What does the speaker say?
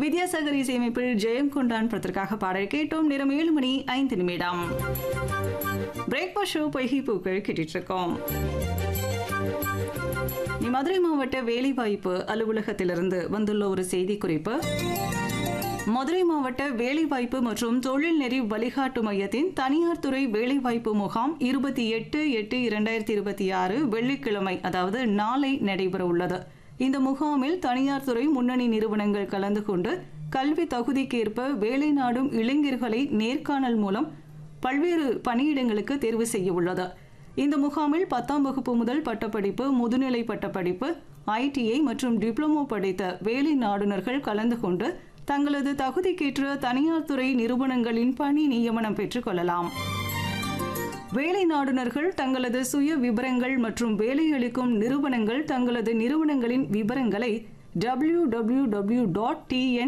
வித்யாசாகர் இசையமைப்பில் ஜெயம் கொண்டான் படத்திற்காக பாடல் கேட்டோம் நேரம் ஏழு மணி ஐந்து நிமிடம் பிரேக்ஃபாஸ்ட் ஷோ பொய்கை பூக்கள் கேட்டுட்டு இருக்கோம் நீ மதுரை மாவட்ட வேலைவாய்ப்பு அலுவலகத்திலிருந்து வந்துள்ள ஒரு செய்தி குறிப்பு மதுரை மாவட்ட வேலைவாய்ப்பு மற்றும் தொழில்நெறி வழிகாட்டு மையத்தின் தனியார் துறை வேலைவாய்ப்பு முகாம் இருபத்தி எட்டு எட்டு இரண்டாயிரத்தி இருபத்தி ஆறு வெள்ளிக்கிழமை அதாவது நாளை நடைபெற உள்ளது இந்த முகாமில் தனியார் துறை முன்னணி நிறுவனங்கள் கலந்து கொண்டு கல்வி தகுதிக்கேற்ப வேலை நாடும் இளைஞர்களை நேர்காணல் மூலம் பல்வேறு பணியிடங்களுக்கு தேர்வு செய்ய உள்ளது இந்த முகாமில் பத்தாம் வகுப்பு முதல் பட்டப்படிப்பு முதுநிலை பட்டப்படிப்பு ஐடிஐ மற்றும் டிப்ளமோ படித்த வேலை நாடுனர்கள் கலந்து கொண்டு தங்களது தகுதிக்கேற்ற தனியார் துறை நிறுவனங்களின் பணி நியமனம் பெற்றுக் கொள்ளலாம் வேலை நாடுனர்கள் தங்களது சுய விவரங்கள் மற்றும் வேலையளிக்கும் நிறுவனங்கள் தங்களது நிறுவனங்களின் விவரங்களை W W W dot TN